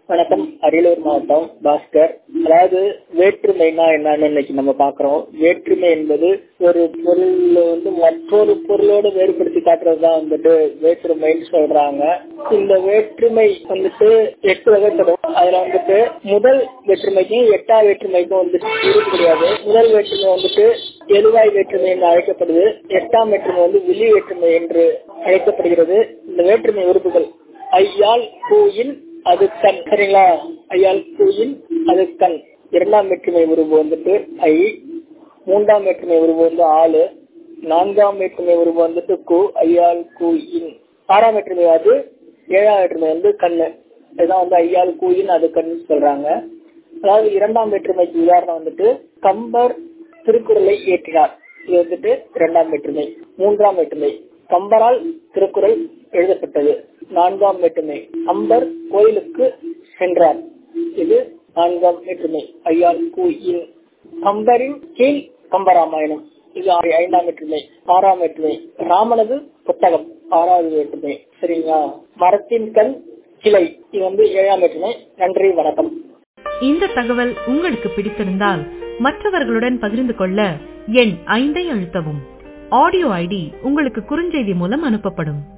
வணக்கம் அரியலூர் மாவட்டம் பாஸ்கர் அதாவது வேற்றுமைனா என்னன்னு இன்னைக்கு நம்ம பாக்குறோம் வேற்றுமை என்பது ஒரு பொருள் வந்து மற்றொரு பொருளோட வேறுபடுத்தி காட்டுறதுதான் வந்துட்டு வேற்றுமைன்னு சொல்றாங்க இந்த வேற்றுமை வந்துட்டு எட்டு வகைப்படும் அதுல வந்துட்டு முதல் வேற்றுமைக்கும் எட்டா வேற்றுமைக்கும் வந்துட்டு இருக்க முடியாது முதல் வேற்றுமை வந்துட்டு எரிவாய் வேற்றுமை என்று அழைக்கப்படுது எட்டாம் வேற்றுமை வந்து விழி வேற்றுமை என்று அழைக்கப்படுகிறது இந்த வேற்றுமை உறுப்புகள் ஐயால் பூயின் அது கண் சரிங்களா ஐயால் பூயின் அது கண் இரண்டாம் வேற்றுமை உருவு வந்துட்டு ஐ மூன்றாம் வேற்றுமை உருவு வந்து ஆளு நான்காம் வேற்றுமை உருவு வந்துட்டு கு ஐயால் கு இன் ஆறாம் வேற்றுமை அது ஏழாம் வேற்றுமை வந்து கண்ணு இதுதான் வந்து ஐயால் கூயின் அது கண்ணு சொல்றாங்க அதாவது இரண்டாம் வேற்றுமைக்கு உதாரணம் வந்துட்டு கம்பர் திருக்குறளை இயற்றினார் இது வந்துட்டு இரண்டாம் வேற்றுமை மூன்றாம் வேற்றுமை கம்பரால் திருக்குறள் எழுதப்பட்டது நான்காம் வேற்றுமை அம்பர் கோயிலுக்கு சென்றார் இது நான்காம் வேற்றுமை ஐயால் கூயின் கம்பரின் கீழ் கம்பராமாயணம் இது ஐந்தாம் வேற்றுமை ஆறாம் வேற்றுமை ராமனது புத்தகம் ஆறாவது வேற்றுமை சரிங்களா மரத்தின் கண் கிளை இது வந்து ஏழாம் வேற்றுமை நன்றி வணக்கம் இந்த தகவல் உங்களுக்கு பிடித்திருந்தால் மற்றவர்களுடன் பகிர்ந்து கொள்ள எண் ஐந்தை அழுத்தவும் ஆடியோ ஐடி உங்களுக்கு குறுஞ்செய்தி மூலம் அனுப்பப்படும்